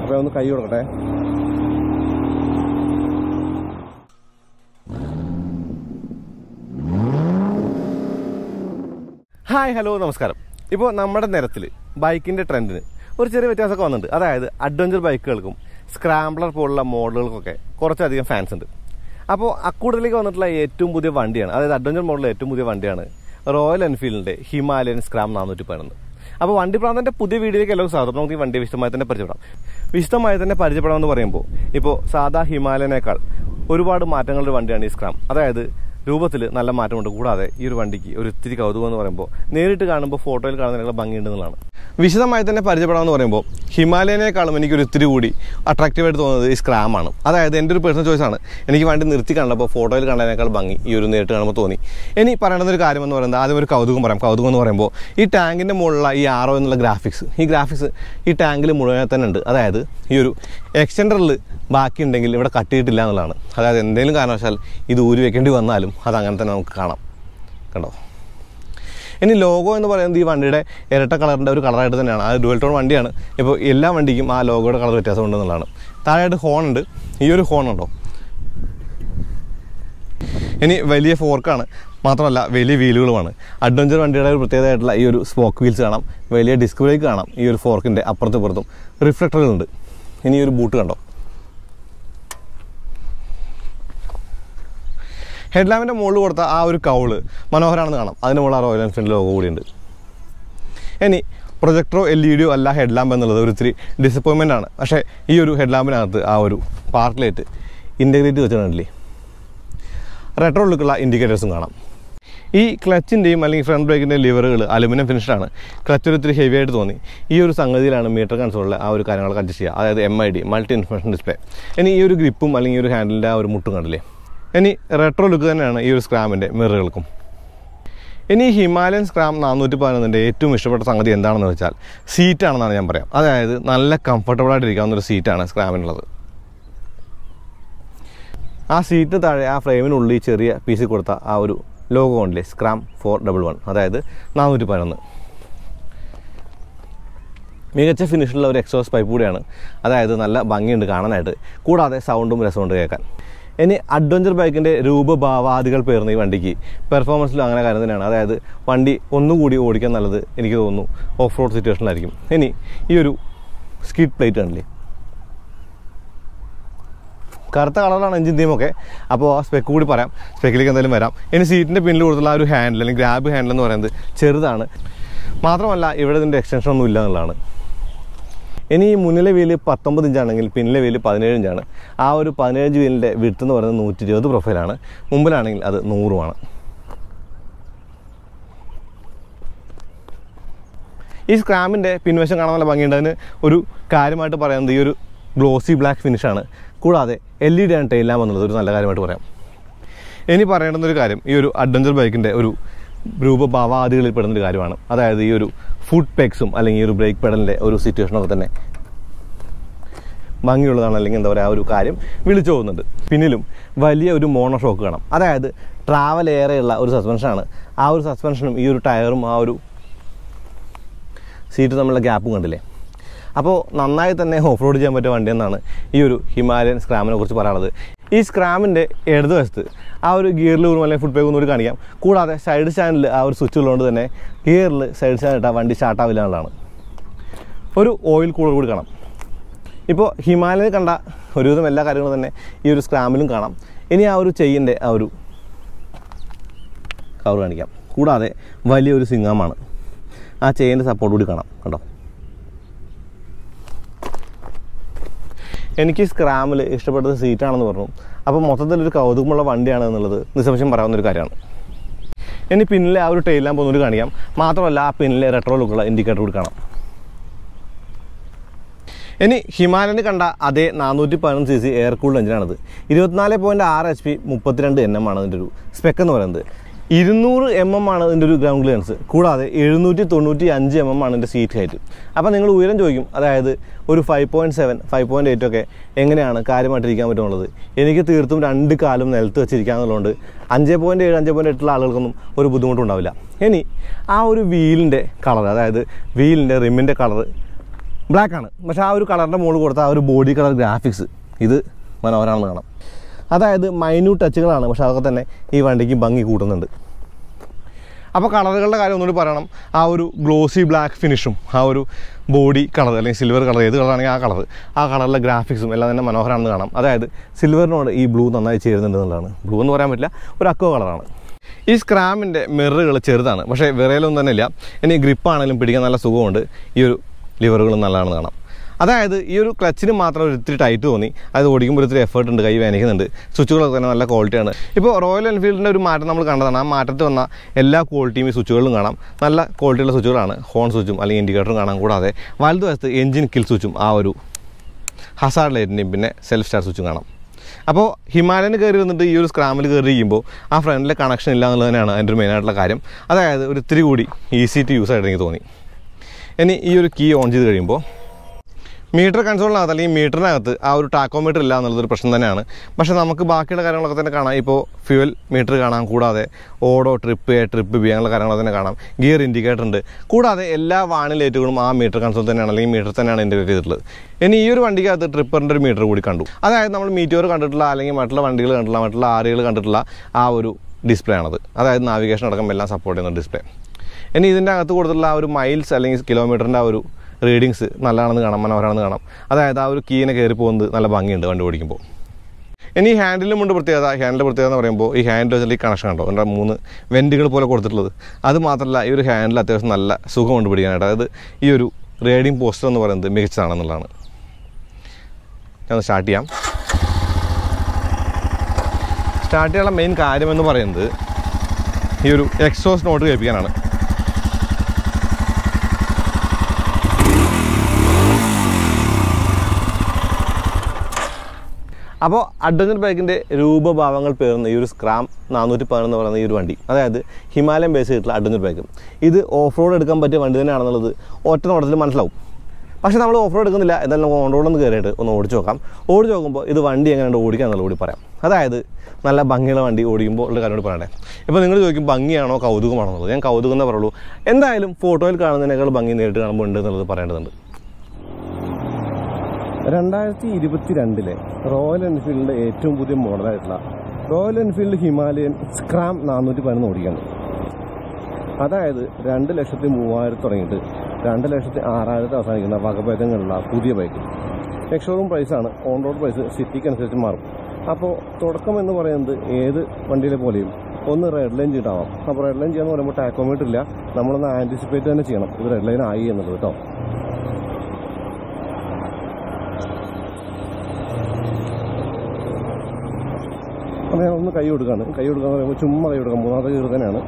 അപ്പോൾ ഒന്ന് കൈ കൊടുക്കട്ടെ ഹായ് ഹലോ നമസ്കാരം ഇപ്പോൾ നമ്മുടെ നിരത്തിൽ ബൈക്കിൻ്റെ ട്രെൻഡിന് ഒരു ചെറിയ വ്യത്യാസമൊക്കെ വന്നിട്ടുണ്ട് അതായത് അഡ്വഞ്ചർ ബൈക്കുകൾക്കും സ്ക്രാംബ്ലർ പോലുള്ള മോഡലുകൾക്കൊക്കെ കുറച്ചധികം ഫാൻസ് ഉണ്ട് അപ്പോൾ അക്കൂടലേക്ക് വന്നിട്ടുള്ള ഏറ്റവും പുതിയ വണ്ടിയാണ് അതായത് അഡ്വഞ്ചർ മോഡലിലെ ഏറ്റവും പുതിയ വണ്ടിയാണ് റോയൽ എൻഫീൽഡിൻ്റെ ഹിമാലയൻ സ്ക്രാം നാനൂറ്റി പതിനൊന്ന് അപ്പോൾ വണ്ടി പ്രാന്തൻ്റെ പുതിയ വീഡിയോയിലേക്ക് എല്ലാവർക്കും സ്വാഗതം നമുക്ക് ഈ വണ്ടി വിശദമായി തന്നെ പരിചയപ്പെടാം വിശദമായി തന്നെ പരിചയപ്പെടാമെന്ന് പറയുമ്പോൾ ഇപ്പോൾ സാധാ ഹിമാലയനേക്കാൾ ഒരുപാട് മാറ്റങ്ങളുടെ വണ്ടിയാണ് ഈ സ്ക്രാം അതായത് രൂപത്തിൽ നല്ല മാറ്റമുണ്ട് കൂടാതെ ഈ ഒരു വണ്ടിക്ക് ഒരു ഇത്തിരി കൗതുകം എന്ന് പറയുമ്പോൾ നേരിട്ട് കാണുമ്പോൾ ഫോട്ടോയിൽ കാണുന്നതിനുള്ള ഭംഗിയുണ്ടെന്നുള്ളതാണ് വിശദമായി തന്നെ പരിചയപ്പെടാമെന്ന് പറയുമ്പോൾ ഹിമാലയനേക്കാളും എനിക്കൊരു ഇത്തിരി കൂടി അട്രാക്റ്റീവായിട്ട് തോന്നുന്നത് ഈ സ്ക്രാമാണ് അതായത് എൻ്റെ ഒരു പേഴ്സണൽ ചോയ്സാണ് എനിക്ക് വണ്ടി നിർത്തി കണ്ടപ്പോൾ ഫോട്ടോയിൽ കണ്ടതിനേക്കാൾ ഭംഗി ഈ ഒരു നേരിട്ട് കാണുമ്പോൾ തോന്നി ഇനി പറയേണ്ടുന്ന ഒരു കാര്യം എന്ന് പറയുന്നത് ആദ്യം ഒരു കൗതുകം പറയാം കൗതുകം എന്ന് പറയുമ്പോൾ ഈ ടാങ്കിൻ്റെ മുകളിലുള്ള ഈ ആറോ എന്നുള്ള ഗ്രാഫിക്സ് ഈ ഗ്രാഫിക്സ് ഈ ടാങ്കിൽ മുഴുവൻ തന്നെ ഉണ്ട് അതായത് ഈ ഒരു എക്സ്റ്റൻഡറിൽ ബാക്കിയുണ്ടെങ്കിൽ ഇവിടെ കട്ടിയിട്ടില്ല എന്നുള്ളതാണ് അതായത് എന്തെങ്കിലും കാരണവശാൽ ഇത് ഊരി വെക്കേണ്ടി വന്നാലും അത് അങ്ങനെ തന്നെ നമുക്ക് കാണാം കണ്ടോ ഇനി ലോഗോ എന്ന് പറയുന്നത് ഈ വണ്ടിയുടെ ഇരട്ട കളറിൻ്റെ ഒരു കളറായിട്ട് തന്നെയാണ് അത് ഡുവൽ ടോൺ വണ്ടിയാണ് ഇപ്പോൾ എല്ലാ വണ്ടിക്കും ആ ലോഗോയുടെ കളർ വ്യത്യാസം ഉണ്ടെന്നുള്ളതാണ് താഴെയായിട്ട് ഹോൺ ഉണ്ട് ഈ ഒരു ഹോൺ ഉണ്ടോ ഇനി വലിയ ഫോർക്കാണ് മാത്രമല്ല വലിയ വീലുകളുമാണ് അഡ്വഞ്ചർ വണ്ടിയുടെ ഒരു പ്രത്യേകതയായിട്ടുള്ള ഈ ഒരു സ്പോക്ക് വീൽസ് കാണാം വലിയ ഡിസ്ക് ബ്രേക്ക് കാണാം ഈ ഒരു ഫോർക്കിൻ്റെ അപ്പുറത്തും ഇപ്പുറത്തും റിഫ്ലക്ടറുകളുണ്ട് ഇനി ഈ ഒരു ബൂട്ട് കണ്ടോ ഹെഡ്ലാമ്പിൻ്റെ മുകളിൽ കൊടുത്ത ആ ഒരു കൗള് മനോഹരമാണെന്ന് കാണാം അതിന് മുകളിൽ ആ റോയൽ എൻഫീൽഡ് ലോഗോ കൂടിയുണ്ട് ഇനി പ്രൊജക്ടറോ എൽ ഇ ഡിയോ അല്ല ഹെഡ്ലാമ്പ് എന്നുള്ളത് ഒരു ഇത്തിരി ഡിസപ്പോയിൻമെൻ്റ് ആണ് പക്ഷേ ഈ ഒരു ഹെഡ്ലാമ്പിനകത്ത് ആ ഒരു പാർക്ക് ലൈറ്റ് ഇൻറ്റഗ്രേറ്റ് വെച്ചിട്ടുണ്ടല്ലേ റെട്രോ ലുക്കുള്ള ഇൻഡിക്കേറ്റേഴ്സും കാണാം ഈ ക്ലച്ചിൻ്റെയും അല്ലെങ്കിൽ ഫ്രണ്ട് ബ്രേക്കിൻ്റെയും ലിവറുകൾ അലുമിനിയം ഫിനിഷ്ഡാണ് ക്ലച്ച് ഒരു ഇത്തിരി ഹെവി ആയിട്ട് തോന്നി ഈ ഒരു സംഗതിയിലാണ് മീറ്റർ കൺസോളിലെ ആ ഒരു കാര്യങ്ങളൊക്കെ അഡ്ജസ്റ്റ് ചെയ്യുക അതായത് M I D multi information display ഇനി ഈ ഒരു ഗ്രിപ്പും അല്ലെങ്കിൽ ഈ ഒരു ഹാൻഡിലിൻ്റെ ആ ഒരു മുട്ടും കണ്ടില്ലേ ഇനി റെട്രോ ലുക്ക് തന്നെയാണ് ഈ ഒരു സ്ക്രാമിൻ്റെ മിററുകൾക്കും ഇനി ഈ ഹിമാലയൻ സ്ക്രാം നാനൂറ്റി പതിനൊന്നിൻ്റെ ഏറ്റവും ഇഷ്ടപ്പെട്ട സംഗതി എന്താണെന്ന് വെച്ചാൽ സീറ്റാണെന്നാണ് ഞാൻ പറയാം അതായത് നല്ല കംഫർട്ടബിൾ ആയിട്ടിരിക്കാവുന്ന ഒരു സീറ്റാണ് സ്ക്രാമിനുള്ളത് ആ സീറ്റ് താഴെ ആ ഫ്രെയിമിനുള്ളിൽ ചെറിയ പീസിൽ കൊടുത്ത ആ ഒരു ലോഗോ ഉണ്ടല്ലേ സ്ക്രാം ഫോർ ഡബിൾ വൺ അതായത് നാനൂറ്റി പതിനൊന്ന് മികച്ച ഫിനിഷുള്ള ഒരു എക്സോസ് പൈപ്പ് കൂടിയാണ് അതായത് നല്ല ഭംഗിയുണ്ട് കാണാനായിട്ട് കൂടാതെ സൗണ്ടും രസമുണ്ട് കേൾക്കാൻ ഇനി അഡ്വഞ്ചർ ബൈക്കിൻ്റെ രൂപഭാവാദികൾ പേർന്ന ഈ വണ്ടിക്ക് പെർഫോമൻസിലും അങ്ങനെ കാര്യം തന്നെയാണ് അതായത് വണ്ടി ഒന്നുകൂടി ഓടിക്കാൻ നല്ലത് എനിക്ക് തോന്നുന്നു ഓഫ് റോഡ് സിറ്റുവേഷനിലായിരിക്കും ഇനി ഈ ഒരു സ്കിഡ് പ്ലേറ്റ് കണ്ടില്ലേ കറുത്ത കളറാണ് എഞ്ചിൻ തീമൊക്കെ അപ്പോൾ ആ സ്പെക്ക് കൂടി പറയാം സ്പെക്കിലേക്ക് എന്തായാലും വരാം ഇനി സീറ്റിൻ്റെ പിന്നിൽ കൊടുത്തുള്ള ആ ഒരു ഹാൻഡിൽ അല്ലെങ്കിൽ ഗ്രാബ് ഹാൻഡിൽ എന്ന് പറയുന്നത് ചെറുതാണ് മാത്രമല്ല ഇവിടെ ഇതിൻ്റെ എക്സ്റ്റൻഷൻ ഒന്നും ഇല്ല എന്നുള്ളതാണ് ഇനി ഈ മുന്നിലെ വീല് പത്തൊമ്പത് ഇഞ്ചാണെങ്കിൽ പിന്നിലെ വീല് പതിനേഴ് ഇഞ്ചാണ് ആ ഒരു പതിനേഴ് വീലിൻ്റെ വിട്ട് എന്ന് പറയുന്നത് നൂറ്റി ഇരുപത് പ്രൊഫൈലാണ് മുമ്പിലാണെങ്കിൽ അത് നൂറുമാണ് ഈ സ്ക്രാമിൻ്റെ പിൻവശം കാണാൻ നല്ല ഭംഗിയുണ്ട് അതിന് ഒരു കാര്യമായിട്ട് പറയുന്നത് ഈ ഒരു ഗ്ലോസി ബ്ലാക്ക് ഫിനിഷാണ് കൂടാതെ എൽ ഇ ഡി ആണ് ടൈൽ ലാമ്പ് എന്നുള്ളത് ഒരു നല്ല കാര്യമായിട്ട് പറയാം ഇനി പറയേണ്ടുന്ന ഒരു കാര്യം ഈ ഒരു അഡ്വഞ്ചർ ബൈക്കിൻ്റെ ഒരു രൂപഭാവാദികളിൽ പെടുന്ന ഒരു കാര്യമാണ് അതായത് ഈ ഒരു ഫുഡ് പെക്സും അല്ലെങ്കിൽ ഈ ഒരു ബ്രേക്ക് പെഡലിൻ്റെ ഒരു സിറ്റുവേഷനൊക്കെ തന്നെ ഭംഗിയുള്ളതാണ് അല്ലെങ്കിൽ എന്താ പറയുക ആ ഒരു കാര്യം വിളിച്ചു പോകുന്നുണ്ട് പിന്നിലും വലിയ ഒരു മോണോ ഷോക്ക് കാണാം അതായത് ട്രാവൽ ഏറെയുള്ള ഒരു സസ്പെൻഷനാണ് ആ ഒരു സസ്പെൻഷനും ഈ ഒരു ടയറും ആ ഒരു സീറ്റ് തമ്മിലുള്ള ഗ്യാപ്പും കണ്ടില്ലേ അപ്പോൾ നന്നായി തന്നെ ഓഫ് റോഡ് ചെയ്യാൻ പറ്റിയ വണ്ടി എന്നാണ് ഈ ഒരു ഹിമാലയൻ സ്ക്രാമിനെ കുറിച്ച് പറയാനുള്ളത് ഈ സ്ക്രാമിൻ്റെ ഇടതുവശത്ത് ആ ഒരു ഗിയറിൽ ഊരും അല്ലെങ്കിൽ ഫുഡ് പേക്ക് ഒന്നുകൂടി കാണിക്കാം കൂടാതെ സൈഡ് സ്റ്റാൻഡിൽ ആ ഒരു സ്വിച്ച് ഉള്ളതുകൊണ്ട് തന്നെ ഗിയറിൽ സൈഡ് സ്റ്റാൻഡ് ഇട്ടാൽ വണ്ടി സ്റ്റാർട്ടാവില്ല എന്നുള്ളതാണ് ഒരു ഓയിൽ കൂളർ കൂടി കാണാം ഇപ്പോൾ ഹിമാലയയിൽ കണ്ട ഒരുവിധം എല്ലാ കാര്യങ്ങളും തന്നെ ഈ ഒരു സ്ക്രാമിലും കാണാം ഇനി ആ ഒരു ചെയിൻ്റെ ആ ഒരു കവർ കാണിക്കാം കൂടാതെ വലിയൊരു സിംഗമാണ് ആ ചെയിൻ്റെ സപ്പോർട്ട് കൂടി കാണാം കണ്ടോ എനിക്ക് സ്ക്രാമിൽ ഇഷ്ടപ്പെട്ടത് സീറ്റാണെന്ന് പറഞ്ഞു അപ്പോൾ മൊത്തത്തിലൊരു കൗതുകമുള്ള വണ്ടിയാണ് എന്നുള്ളത് നിസ്സംശയം പറയാവുന്ന ഒരു കാര്യമാണ് ഇനി പിന്നിലെ ആ ഒരു ടൈൽ ലാമ്പ് ഒന്നുകൂടി കാണിക്കാം മാത്രമല്ല ആ പിന്നിലെ റെട്രോ ലുക്കുള്ള ഇൻഡിക്കേറ്റർ കൂടി കാണാം ഇനി ഹിമാലയന് കണ്ട അതേ നാനൂറ്റി പതിനൊന്ന് സി സി എയർ കൂൾഡ് എഞ്ചിനാണിത് ഇരുപത്തിനാല് പോയിൻറ്റ് ആറ് എച്ച് പി മുപ്പത്തിരണ്ട് എൻ എം ആണ് അതിൻ്റെ ഒരു സ്പെക്ക് എന്ന് പറയുന്നത് ഇരുന്നൂറ് എം എം ആണ് ഇതിൻ്റെ ഒരു ഗ്രൗണ്ട് ക്ലിയറൻസ് കൂടാതെ എഴുന്നൂറ്റി തൊണ്ണൂറ്റി അഞ്ച് എം എം ആണ് ഇതിൻ്റെ സീറ്റ് ഹൈറ്റ് അപ്പോൾ നിങ്ങൾ ഉയരം ചോദിക്കും അതായത് ഒരു five point seven five point eight ഒക്കെ എങ്ങനെയാണ് കാര്യമായിട്ടിരിക്കാൻ പറ്റുള്ളത് എനിക്ക് തീർത്തും രണ്ട് കാലും നിലത്ത് വെച്ചിരിക്കാന്നുള്ളതുകൊണ്ട് അഞ്ച് പോയിൻറ്റ് ഏഴ് അഞ്ച് പോയിൻറ്റ് എട്ടുള്ള ആളുകൾക്കൊന്നും ഒരു ബുദ്ധിമുട്ടുണ്ടാവില്ല ഇനി ആ ഒരു വീലിൻ്റെ കളർ അതായത് വീലിൻ്റെ റിമ്മിൻ്റെ കളർ ബ്ലാക്ക് ആണ് പക്ഷേ ആ ഒരു കളറിൻ്റെ മുകളിൽ കൊടുത്ത ആ ഒരു ബോഡി കളർ ഗ്രാഫിക്സ് ഇത് മനോഹരമാണെന്ന് കാണാം അതായത് മൈന്യൂട്ട് ടച്ചുകളാണ് പക്ഷേ അതൊക്കെ തന്നെ ഈ വണ്ടിക്ക് ഭംഗി കൂട്ടുന്നുണ്ട് അപ്പോൾ കളറുകളുടെ കാര്യം ഒന്നുകൂടി പറയണം ആ ഒരു ഗ്ലോസി ബ്ലാക്ക് ഫിനിഷും ആ ഒരു ബോഡി കളർ അല്ലെങ്കിൽ സിൽവർ കളർ ഏത് കളറാണെങ്കിൽ ആ കളർ ആ കളറിലെ ഗ്രാഫിക്സും എല്ലാം തന്നെ മനോഹരമാണെന്ന് കാണാം അതായത് സിൽവറിനോട് ഈ ബ്ലൂ നന്നായി ചേരുന്നുണ്ട് എന്നുള്ളതാണ് ബ്ലൂ എന്ന് പറയാൻ പറ്റില്ല ഒരു അക്കോ കളറാണ് ഈ സ്ക്രാമിൻ്റെ മിററുകൾ ചെറുതാണ് പക്ഷേ വിറയിലൊന്നും തന്നെ ഇല്ല ഇനി ഗ്രിപ്പാണെങ്കിലും പിടിക്കാൻ നല്ല സുഖമുണ്ട് ഈ ഒരു ലിവറുകളും നല്ലതാണെന്ന് കാണാം അതായത് ഈ ഒരു ക്ലച്ചിന് മാത്രം ഒരു ഇത്തിരി ടൈറ്റ് തോന്നി അത് ഓടിക്കുമ്പോൾ ഇത്തിരി എഫേർട്ട് ഉണ്ട് കൈ വേനിക്കുന്നുണ്ട് സ്വിച്ചുകളൊക്കെ തന്നെ നല്ല ക്വാളിറ്റിയാണ് ഇപ്പോൾ റോയൽ എൻഫീൽഡിൻ്റെ ഒരു മാറ്റം നമ്മൾ കണ്ടതാണ് ആ മാറ്റത്തിൽ വന്ന എല്ലാ ക്വാളിറ്റിയും ഈ സ്വിച്ചുകളിലും കാണാം നല്ല ക്വാളിറ്റിയുള്ള സ്വിച്ചുകളാണ് ഹോൺ സ്വിച്ചും അല്ലെങ്കിൽ ഇൻഡിക്കേറ്ററും കാണാൻ കൂടാതെ വലതുവശത്ത് എഞ്ചിൻ കിൽ സ്വിച്ചും ആ ഒരു ഹസാർഡ് ലൈറ്റിൻ്റെയും പിന്നെ സെൽഫ് സ്റ്റാർ സ്വിച്ചും കാണാം അപ്പോൾ ഹിമാലയന് കയറി വന്നിട്ട് ഈ ഒരു സ്ക്രാമിൽ കയറി ഇരിക്കുമ്പോൾ ആ ഫ്രണ്ടിലെ കണക്ഷൻ ഇല്ല എന്നുള്ളത് തന്നെയാണ് അതിൻ്റെ ഒരു മെയിനായിട്ടുള്ള കാര്യം അതായത് ഒരു ഇത്തിരി കൂടി ഈസി ടു യൂസ് ആയിട്ട് എനിക്ക് തോന്നി ഇനി ഈ ഒരു കീ ഓൺ ചെയ്ത് കഴിയുമ്പോൾ മീറ്റർ കൺസോളിനകത്ത് അല്ലെങ്കിൽ മീറ്ററിനകത്ത് ആ ഒരു ടാക്കോമീറ്റർ ഇല്ല എന്നുള്ളതൊരു പ്രശ്നം തന്നെയാണ് പക്ഷേ നമുക്ക് ബാക്കിയുള്ള കാര്യങ്ങളൊക്കെ തന്നെ കാണാം ഇപ്പോൾ ഫ്യൂവൽ മീറ്റർ കാണാം കൂടാതെ ഓടോ ട്രിപ്പ് എ ട്രിപ്പ് ബി അങ്ങനെയുള്ള കാര്യങ്ങളൊക്കെ തന്നെ കാണാം ഗിയർ ഇൻഡിക്കേറ്റർ ഉണ്ട് കൂടാതെ എല്ലാ വാണി ലൈറ്റുകളും ആ മീറ്റർ കൺസോൾ തന്നെയാണ് അല്ലെങ്കിൽ മീറ്റർ തന്നെയാണ് ഇൻറ്റഗ്രേറ്റ് ചെയ്തിട്ടുള്ളത് ഇനി ഈ ഒരു വണ്ടിക്കകത്ത് ട്രിപ്പറിൻ്റെ ഒരു മീറ്റർ കൂടി കണ്ടു അതായത് നമ്മൾ മീറ്റോർ കണ്ടിട്ടുള്ള അല്ലെങ്കിൽ മറ്റുള്ള വണ്ടികൾ കണ്ടിട്ടുള്ള മറ്റുള്ള ആരുകൾ കണ്ടിട്ടുള്ള ആ ഒരു ഡിസ്പ്ലേ ആണത് അതായത് നാവിഗേഷൻ അടക്കം എല്ലാം സപ്പോർട്ട് ചെയ്യുന്ന ഡിസ്പ്ലേ ഇനി ഇതിൻ്റെ അകത്ത് കൊടുത്തിട്ടുള്ള ആ ഒരു മൈൽസ് അല്ലെങ്കിൽ കിലോമീറ്ററിൻ്റെ ആ ഒരു റീഡിങ്സ് നല്ലതാണെന്ന് കാണാം മനോഹരമാണെന്ന് കാണാം അതായത് ആ ഒരു കീനെ കയറി പോകുന്നത് നല്ല ഭംഗിയുണ്ട് വണ്ടി ഓടിക്കുമ്പോൾ ഇനി ഈ ഹാൻഡിലും ഉണ്ട് പ്രത്യേകത ഹാൻഡിൽ പ്രത്യേകത എന്ന് പറയുമ്പോൾ ഈ ഹാൻഡിൽ വെച്ചിട്ട് ഈ കണക്ഷൻ കണ്ടോ എൻ്റെ മൂന്ന് വെൻറ്റുകൾ പോലെ കൊടുത്തിട്ടുള്ളത് അത് മാത്രമല്ല ഈ ഒരു ഹാൻഡിൽ അത്യാവശ്യം നല്ല സുഖമുണ്ട് പിടിക്കാനായിട്ട് അതായത് ഈ ഒരു റേഡിംഗ് പോസ്റ്റർ എന്ന് പറയുന്നത് മികച്ചതാണെന്നുള്ളതാണ് ഞാൻ സ്റ്റാർട്ട് ചെയ്യാം സ്റ്റാർട്ട് ചെയ്യാനുള്ള മെയിൻ കാര്യം എന്ന് പറയുന്നത് ഈ ഒരു എക്സോസ് നോട്ട് കേൾപ്പിക്കാനാണ് അപ്പോൾ അഡ്വഞ്ചർ ബൈക്കിൻ്റെ രൂപഭാവങ്ങൾ പേർന്ന ഈ ഒരു സ്ക്രാം നാനൂറ്റി പതിനൊന്ന് പറയുന്ന ഈ ഒരു വണ്ടി അതായത് ഹിമാലയൻ ബേസ് ചെയ്തിട്ടുള്ള അഡ്വഞ്ചർ ബൈക്ക് ഇത് ഓഫ് റോഡ് എടുക്കാൻ പറ്റിയ വണ്ടി തന്നെയാണെന്നുള്ളത് ഒറ്റ നോട്ടത്തിൽ മനസ്സിലാവും പക്ഷേ നമ്മൾ ഓഫ് റോഡ് എടുക്കുന്നില്ല എന്നാലും നമുക്ക് ഓൺ റോഡൊന്ന് കയറിയിട്ട് ഒന്ന് ഓടിച്ച് നോക്കാം ഓടിച്ച് നോക്കുമ്പോൾ ഇത് വണ്ടി എങ്ങനെയുണ്ട് ഓടിക്കാൻ എന്നുള്ള കൂടി പറയാം അതായത് നല്ല ഭംഗിയുള്ള വണ്ടി ഓടിക്കുമ്പോൾ ഉള്ള കാര്യം കൂടി പറയണ്ടേ ഇപ്പോൾ നിങ്ങൾ ചോദിക്കും ഭംഗിയാണോ കൗതുകമാണോ എന്നുള്ളത് ഞാൻ കൗതുകം എന്നേ പറയുള്ളൂ എന്തായാലും ഫോട്ടോയിൽ കാണുന്നതിനേക്കാൾ ഭംഗി നേരിട്ട് കാണുമ്പോൾ ഉണ്ട് എന്നുള്ളത് പറയേണ്ടതുണ്ട് രണ്ടായിരത്തി ഇരുപത്തി രണ്ടിലെ റോയൽ എൻഫീൽഡിൻ്റെ ഏറ്റവും പുതിയ മോഡലായിട്ടുള്ള റോയൽ എൻഫീൽഡ് ഹിമാലയൻ സ്ക്രാം നാനൂറ്റി പതിനൊന്ന് ഓടിക്കുകയാണ് അതായത് രണ്ട് ലക്ഷത്തി മൂവായിരത്തി തുടങ്ങിയിട്ട് രണ്ട് ലക്ഷത്തി ആറായിരത്തി അവസാനിക്കുന്ന വകഭേദങ്ങളുള്ള പുതിയ ബൈക്ക് എക്സോറൂം പ്രൈസാണ് ഓൺ റോഡ് പ്രൈസ് സിറ്റിക്ക് അനുസരിച്ച് മാറും അപ്പോൾ തുടക്കം എന്ന് പറയുന്നത് ഏത് വണ്ടിയിലെ പോലെയും ഒന്ന് റെഡ് ലൈൻ ചെയ്തിട്ടാവാം അപ്പോൾ റെഡ് ലൈൻ ചെയ്യാന്ന് പറയുമ്പോൾ ടാക്കോമീറ്റർ ഇല്ല നമ്മളൊന്ന് ആൻറ്റിസിപ്പേറ്റ് തന്നെ ചെയ്യണം ഇത് റെഡ് ലൈൻ ആയി എന്നുള്ളത് കേട്ടോ അപ്പോൾ ഞാൻ ഒന്ന് കൈ കൊടുക്കുകയാണ് കൈ കൊടുക്കാന്ന് പറയുമ്പോൾ ചുമ്മാ കൈ കൊടുക്കാം മൂന്നാമത്തെ കൈ കൊടുക്കാനാണ്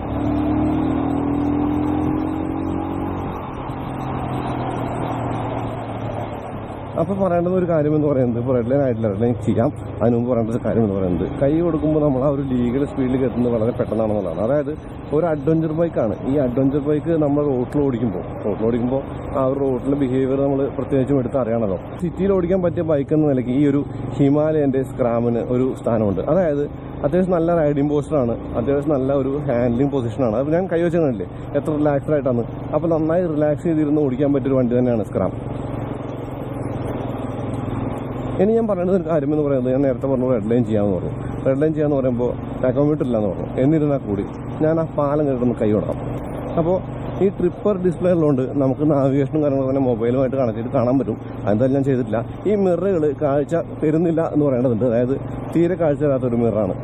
അപ്പോൾ പറയേണ്ടുന്ന ഒരു കാര്യം എന്ന് പറയുന്നത് ഇപ്പോൾ റെഡ് ലൈൻ ആയിട്ടില്ല റെഡ് ലൈൻ ചെയ്യാം അതിന് മുമ്പ് പറയേണ്ട ഒരു കാര്യം എന്ന് പറയുന്നത് കൈ കൊടുക്കുമ്പോൾ നമ്മൾ ആ ഒരു ലീഗൽ സ്പീഡിലേക്ക് എത്തുന്നത് വളരെ പെട്ടെന്നാണെന്നുള്ളതാണ് അതായത് ഒരു അഡ്വഞ്ചർ ബൈക്കാണ് ഈ അഡ്വഞ്ചർ ബൈക്ക് നമ്മൾ റോട്ടിൽ ഓടിക്കുമ്പോൾ റോട്ടിൽ ഓടിക്കുമ്പോൾ ആ ഒരു റോട്ടിലെ ബിഹേവിയർ നമ്മൾ പ്രത്യേകിച്ചും എടുത്ത് അറിയണമല്ലോ സിറ്റിയിൽ ഓടിക്കാൻ പറ്റിയ ബൈക്ക് എന്ന നിലയ്ക്ക് ഈ ഒരു ഹിമാലയൻ്റെ സ്ക്രാമിന് ഒരു സ്ഥാനമുണ്ട് അതായത് അത്യാവശ്യം നല്ല റൈഡിംഗ് പോസ്റ്ററാണ് അത്യാവശ്യം നല്ല ഒരു ഹാൻഡ്ലിംഗ് പൊസിഷനാണ് അപ്പോൾ ഞാൻ കൈ വെച്ചതല്ലേ എത്ര റിലാക്സ്ഡ് ആയിട്ടാണ് അപ്പോൾ നന്നായി റിലാക്സ് ചെയ്തിരുന്ന് ഓടിക്കാൻ പറ്റിയൊരു വണ്ടി തന്നെയാണ് സ്ക്രാം ഇനി ഞാൻ പറയുന്നത് ഒരു കാര്യം എന്ന് പറയുന്നത് ഞാൻ നേരത്തെ പറഞ്ഞു റെഡ് ലൈൻ ചെയ്യാമെന്ന് പറഞ്ഞു റെഡ് ലൈൻ ചെയ്യാന്ന് പറയുമ്പോൾ ടാക്കോമീറ്റർ ഇല്ലാന്ന് പറഞ്ഞു എന്നിരുന്നാൽ കൂടി ഞാൻ ആ പാലം കേട്ടൊന്ന് കൈ കൊടുക്കാം അപ്പോൾ ഈ ട്രിപ്പർ ഡിസ്പ്ലേ ഉള്ളതുകൊണ്ട് നമുക്ക് നാവിഗേഷനും കാര്യങ്ങളും തന്നെ മൊബൈലുമായിട്ട് കണക്ട് ചെയ്ത് കാണാൻ പറ്റും അതെന്തായാലും ഞാൻ ചെയ്തിട്ടില്ല ഈ മിററുകൾ കാഴ്ച തരുന്നില്ല എന്ന് പറയേണ്ടതുണ്ട് അതായത് തീരെ കാഴ്ച തരാത്തൊരു മിററാണ്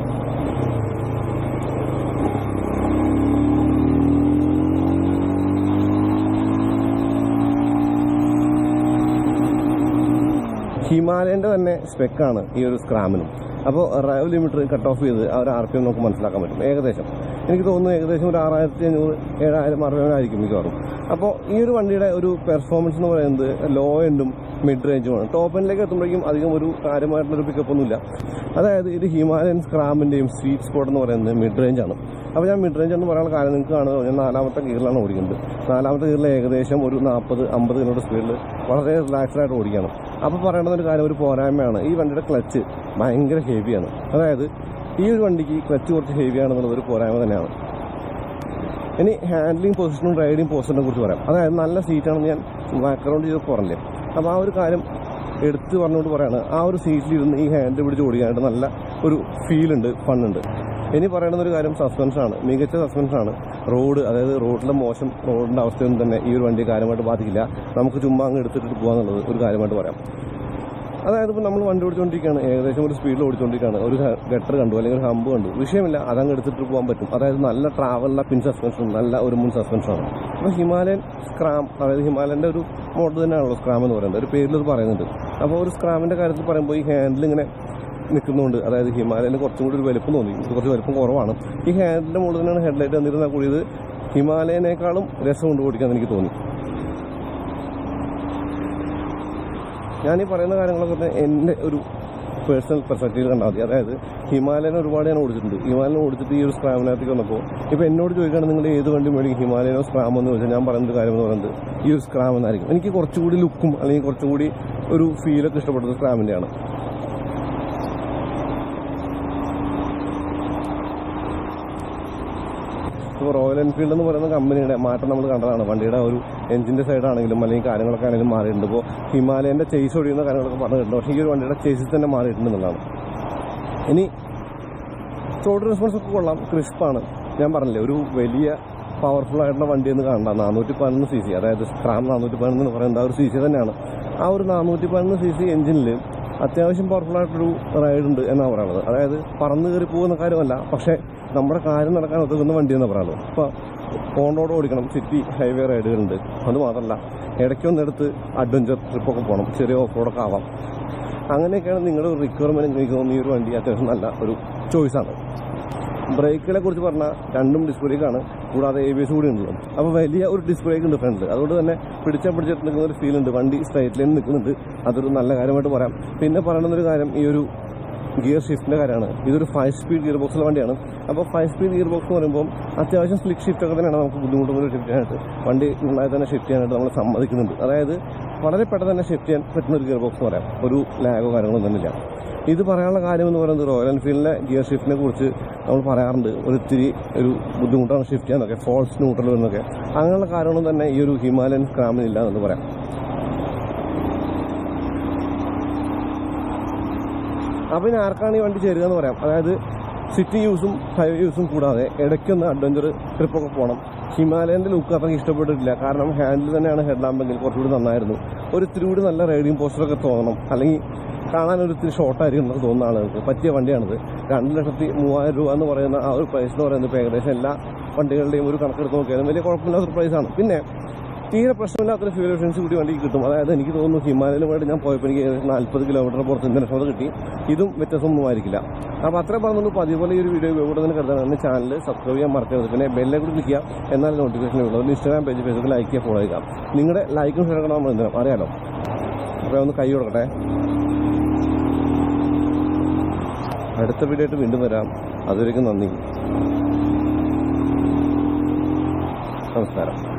ഹിമാലയൻ്റെ തന്നെ സ്പെക്കാണ് ഈ ഒരു സ്ക്രാമിനും അപ്പോൾ റൈവ് ലിമിറ്റർ കട്ട് ഓഫ് ചെയ്ത് ആ ഒരു ആർ പി എം നമുക്ക് മനസ്സിലാക്കാൻ പറ്റും ഏകദേശം എനിക്ക് തോന്നുന്നു ഏകദേശം ഒരു ആറായിരത്തി അഞ്ഞൂറ് ഏഴായിരം അറുപതിനായിരിക്കും മിക്കവാറും അപ്പോൾ ഈ ഒരു വണ്ടിയുടെ ഒരു പെർഫോമൻസ് എന്ന് പറയുന്നത് ലോ എൻഡും മിഡ് റേഞ്ചുമാണ് ടോപ്പ് എൻഡിലേക്ക് എത്തുമ്പോഴേക്കും അധികം ഒരു കാര്യമായിട്ടുള്ളൊരു പിക്കപ്പ് ഒന്നുമില്ല അതായത് ഇത് ഹിമാലയൻ സ്ക്രാമിൻ്റെയും സ്വീറ്റ് സ്പോട്ട് എന്ന് പറയുന്നത് മിഡ് റേഞ്ചാണ് അപ്പോൾ ഞാൻ മിഡ് റേഞ്ച് എന്ന് പറയാനുള്ള കാര്യം നിങ്ങൾക്ക് കാണുന്നത് ഞാൻ നാലാമത്തെ ഗിയറിലാണ് ഓടിക്കുന്നത് നാലാമത്തെ ഗിയറിൽ ഏകദേശം ഒരു നാൽപ്പത് അമ്പത് കിലോമീറ്റർ സ്പീഡിൽ വളരെ റിലാക്സ്ഡ് ആയിട്ട് ഓടിക്കണം അപ്പോൾ പറയേണ്ട ഒരു കാര്യം ഒരു പോരായ്മയാണ് ഈ വണ്ടിയുടെ ക്ലച്ച് ഭയങ്കര ഹെവിയാണ് അതായത് ഈ ഒരു വണ്ടിക്ക് ക്ലച്ച് കുറച്ച് ഹെവിയാണെന്നുള്ളത് ഒരു പോരായ്മ തന്നെയാണ് ഇനി ഹാൻഡ്ലിംഗ് പൊസിഷനും റൈഡിംഗ് പൊസിഷനെ കുറിച്ച് പറയാം അതായത് നല്ല സീറ്റാണെന്ന് ഞാൻ ബാക്ക്ഗ്രൗണ്ട് ചെയ്ത് പറഞ്ഞില്ലേ അപ്പോൾ ആ ഒരു കാര്യം എടുത്ത് പറഞ്ഞുകൊണ്ട് പറയാണ് ആ ഒരു സീറ്റിലിരുന്ന് ഈ ഹാൻഡ് പിടിച്ച് ഓടിക്കാനായിട്ട് നല്ല ഒരു ഫീലുണ്ട് ഫണ്ണുണ്ട് ഇനി പറയണമെന്ന ഒരു കാര്യം സസ്പെൻഷനാണ് മികച്ച സസ്പെൻഷനാണ് റോഡ് അതായത് റോഡിലെ മോശം റോഡിന്റെ അവസ്ഥയൊന്നും തന്നെ ഈ ഒരു വണ്ടിയെ കാര്യമായിട്ട് ബാധിക്കില്ല നമുക്ക് ചുമ്മാ അങ്ങ് എടുത്തിട്ട് പോകാന്നുള്ളത് ഒരു കാര്യമായിട്ട് പറയാം അതായത് ഇപ്പോൾ നമ്മൾ വണ്ടി ഓടിച്ചുകൊണ്ടിരിക്കുകയാണ് ഏകദേശം ഒരു സ്പീഡിൽ ഓടിച്ചുകൊണ്ടിരിക്കുകയാണ് ഒരു ഗട്ടർ കണ്ടു അല്ലെങ്കിൽ ഒരു ഹമ്പ് കണ്ടു വിഷയമില്ല അതങ്ങ് എടുത്തിട്ട് പോകാൻ പറ്റും അതായത് നല്ല ട്രാവലിലെ പിൻ സസ്പെൻഷൻ നല്ല ഒരു മുൻ സസ്പെൻഷനാണ് അപ്പോൾ ഹിമാലയൻ സ്ക്രാം അതായത് ഹിമാലയൻ്റെ ഒരു മോഡൽ തന്നെയാണല്ലോ സ്ക്രാം എന്ന് പറയുന്നത് ഒരു പേരിൽ അത് പറയുന്നുണ്ട് അപ്പോൾ ഒരു സ്ക്രാമിൻ്റെ കാര്യത്തിൽ പറയുമ്പോൾ ഈ ഹാൻഡിൽ ഇങ്ങനെ നിൽക്കുന്നുണ്ട് അതായത് ഹിമാലയന് കുറച്ചും കൂടി ഒരു വലുപ്പം തോന്നി ഇത് കുറച്ച് വലുപ്പം കുറവാണ് ഈ ഹാൻഡിൻ്റെ മുകളിൽ തന്നെയാണ് ഹെഡ്ലൈറ്റ് വന്നിരുന്നാൽ കൂടി ഇത് ഹിമാലയനേക്കാളും രസം കൊണ്ട് ഓടിക്കാൻ എനിക്ക് തോന്നി ഞാൻ ഈ പറയുന്ന കാര്യങ്ങളൊക്കെ തന്നെ എൻ്റെ ഒരു പേഴ്സണൽ പെർസ്പെക്റ്റീവ് കണ്ടാൽ മതി അതായത് ഹിമാലയൻ ഒരുപാട് ഞാൻ ഓടിച്ചിട്ടുണ്ട് ഹിമാലയൻ ഓടിച്ചിട്ട് ഈ ഒരു സ്ക്രാമിനകത്തേക്ക് വന്നപ്പോൾ ഇപ്പോൾ എന്നോട് ചോദിക്കുകയാണെങ്കിൽ നിങ്ങൾ ഏത് വണ്ടി മേടിക്കും ഹിമാലയനോ സ്ക്രാമോ എന്ന് ചോദിച്ചാൽ ഞാൻ പറയുന്ന ഒരു കാര്യം എന്ന് പറയുന്നത് ഈ ഒരു സ്ക്രാം എന്നായിരിക്കും എനിക്ക് കുറച്ചുകൂടി ലുക്കും അല്ലെങ്കിൽ കുറച്ചുകൂടി ഒരു ഫീലൊക്കെ ഇഷ്ടപ്പെടുന്നത് സ്ക്രാമിൻ്റെയാണ് ഇപ്പോൾ റോയൽ എൻഫീൽഡ് എന്ന് പറയുന്ന കമ്പനിയുടെ മാറ്റം നമ്മൾ കണ്ടതാണ് വണ്ടിയുടെ ഒരു എഞ്ചിന്റെ സൈഡാണെങ്കിലും അല്ലെങ്കിൽ കാര്യങ്ങളൊക്കെ ആണെങ്കിലും മാറിയിട്ടുണ്ട് ഇപ്പോൾ ഹിമാലയന്റെ ചേസ് ഒഴിയുന്ന കാര്യങ്ങളൊക്കെ പറഞ്ഞിട്ടുണ്ട് പക്ഷേ ഈ ഒരു വണ്ടിയുടെ ചേസിൽ തന്നെ മാറിയിട്ടുണ്ട് എന്നുള്ളതാണ് ഇനി റോഡ് റെസ്പോൺസ് ഒക്കെ കൊള്ളാം ക്രിസ്പാണ് ഞാൻ പറഞ്ഞില്ലേ ഒരു വലിയ പവർഫുൾ ആയിട്ടുള്ള വണ്ടി എന്ന് കാണണ്ട നാനൂറ്റി പതിനൊന്ന് സി സി അതായത് സ്ക്രാം നാനൂറ്റി പതിനൊന്ന് എന്ന് പറയുന്നത് ആ ഒരു സി സി തന്നെയാണ് ആ ഒരു നാനൂറ്റി പതിനൊന്ന് സി സി എഞ്ചിനിൽ അത്യാവശ്യം പവർഫുൾ ആയിട്ടൊരു റൈഡ് ഉണ്ട് എന്നാണ് പറയുന്നത് അതായത് പറന്ന് കയറി പോകുന്ന കാര്യമല്ല പക്ഷേ നമ്മുടെ കാര്യം നടക്കാൻ ഒതുങ്ങുന്ന വണ്ടി എന്ന് പറയുന്നത് ഇപ്പോൾ ഓൺ റോഡ് ഓടിക്കണം സിറ്റി ഹൈവേ റൈഡുകളുണ്ട് അത് മാത്രമല്ല ഇടയ്ക്കൊന്നെടുത്ത് അഡ്വഞ്ചർ ട്രിപ്പൊക്കെ പോകണം ചെറിയ ഓഫ് റോഡൊക്കെ ആവാം അങ്ങനെയൊക്കെയാണ് നിങ്ങളുടെ ഒരു റിക്വയർമെന്റ് എനിക്ക് തോന്നുന്നു ഈ ഒരു വണ്ടി അത്യാവശ്യം നല്ല ഒരു ചോയ്സാണ് ബ്രേക്കുകളെ കുറിച്ച് പറഞ്ഞാൽ രണ്ടും ഡിസ്ക് ബ്രേക്കാണ് കൂടാതെ എ ബി എസ് കൂടി ഉണ്ടല്ലോ അപ്പോൾ വലിയ ഒരു ഡിസ്ക് ബ്രേക്ക് ഉണ്ട് ഫ്രണ്ടിൽ അതുകൊണ്ട് തന്നെ പിടിച്ചാൽ പിടിച്ചിട്ട് നിൽക്കുന്ന ഒരു ഫീൽ ഉണ്ട് വണ്ടി സ്ട്രൈറ്റ് ലൈൻ നിൽക്കുന്നുണ്ട് അതൊരു നല്ല കാര്യമായിട്ട് പറയാം പിന്നെ പറയണമെന്നൊരു കാര്യം ഈ ഒരു ഗിയർ ഷിഫ്റ്റിന്റെ കാര്യമാണ് ഇതൊരു ഫൈവ് സ്പീഡ് ഗിയർ ബോക്സിലെ വണ്ടിയാണ് അപ്പോൾ ഫൈവ് സ്പീഡ് ഗിയർ ബോക്സ് എന്ന് പറയുമ്പോൾ അത്യാവശ്യം സ്ലിക്ക് ഷിഫ്റ്റ് ഒക്കെ തന്നെയാണ് നമുക്ക് ബുദ്ധിമുട്ടൊന്നും ഷിഫ്റ്റ് ചെയ്യാനായിട്ട് വണ്ടി നന്നായി തന്നെ ഷിഫ്റ്റ് ചെയ്യാനായിട്ട് നമ്മൾ സമ്മതിക്കുന്നുണ്ട് അതായത് വളരെ പെട്ടെന്ന് തന്നെ ഷിഫ്റ്റ് ചെയ്യാൻ പറ്റുന്ന ഒരു ഗിയർ ബോക്സ് എന്ന് പറയാം ഒരു ലാഗോ കാര്യങ്ങളോ തന്നെ ഇല്ല ഇത് പറയാനുള്ള കാര്യം എന്ന് പറയുന്നത് റോയൽ എൻഫീൽഡിലെ ഗിയർ ഷിഫ്റ്റിനെ കുറിച്ച് നമ്മൾ പറയാറുണ്ട് ഒരു ഇത്തിരി ഒരു ബുദ്ധിമുട്ടാണ് ഷിഫ്റ്റ് ചെയ്യാനൊക്കെ ഫോൾസ് ന്യൂട്രൽ എന്നൊക്കെ അങ്ങനെയുള്ള കാര്യങ്ങളൊന്നും തന്നെ ഈ ഒരു ഹിമാലയൻ സ്ക്രാമിനില്ല എന്ന് പറയാം അപ്പം ഇനി ആർക്കാണ് ഈ വണ്ടി ചേരുക എന്ന് പറയാം അതായത് സിറ്റി യൂസും ഹൈവേ യൂസും കൂടാതെ ഇടയ്ക്കൊന്ന് അഡ്വഞ്ചർ ട്രിപ്പൊക്കെ പോകണം ഹിമാലയന്റെ ലുക്ക് അത്രയ്ക്ക് ഇഷ്ടപ്പെട്ടിട്ടില്ല കാരണം ഹാൻഡിൽ തന്നെയാണ് ഹെഡ് ലാമ്പെങ്കിൽ കുറച്ചുകൂടി നന്നായിരുന്നു ഒരു ഇത്തിരി കൂടി നല്ല റൈഡിങ് പോസ്റ്ററൊക്കെ തോന്നണം അല്ലെങ്കിൽ കാണാൻ ഒരു ഇത്തിരി ഷോർട്ടായിരിക്കും എന്നൊക്കെ തോന്നുന്ന ആളുകൾക്ക് പറ്റിയ വണ്ടിയാണിത് രണ്ട് ലക്ഷത്തി മൂവായിരം രൂപ എന്ന് പറയുന്ന ആ ഒരു പ്രൈസ് എന്ന് പറയുന്നത് ഇപ്പോൾ ഏകദേശം എല്ലാ വണ്ടികളുടെയും ഒരു കണക്കെടുത്ത് നോക്കിയാലും വലിയ കുഴപ്പമില്ലാത്ത പ്രൈസാണ് പിന്നെ തീരെ പ്രശ്നമില്ലാത്തൊരു ഫ്യൂൽ എഫിഷ്യൻസി കൂടി വണ്ടിക്ക് കിട്ടും അതായത് എനിക്ക് തോന്നുന്നു ഹിമാലയനുമായിട്ട് ഞാൻ പോയപ്പോൾ എനിക്ക് ഏകദേശം നാൽപ്പത് കിലോമീറ്റർ പുറത്ത് ഇന്ധനക്ഷമത കിട്ടി ഇതും വ്യത്യാസമൊന്നും ആയിരിക്കില്ല അപ്പോൾ അത്ര പറഞ്ഞുള്ളൂ അപ്പോൾ അതുപോലെ ഈ ഒരു വീഡിയോ ഉപയോഗപ്പെടുന്നതിന് കരുതാനാണ് ചാനൽ സബ്സ്ക്രൈബ് ചെയ്യാൻ മറക്കരുത് പിന്നെ ബെല്ലെ കൂടി ക്ലിക്ക് ചെയ്യുക എന്നാലും നോട്ടിഫിക്കേഷൻ ഉള്ളൂ അതുകൊണ്ട് ഇൻസ്റ്റാഗ്രാം പേജ് ഫേസ്ബുക്ക് ലൈക്ക് ചെയ്യുക ഫോളോ ചെയ്യുക നിങ്ങളുടെ ലൈക്കും ഷെയർ ചെയ്യണം നമ്മൾ എന്തിനാ അറിയാലോ അപ്പോൾ ഒന്ന് കൈ കൊടുക്കട്ടെ അടുത്ത വീഡിയോ ആയിട്ട് വീണ്ടും വരാം അതുവരേക്കും നന്ദി നമസ്കാരം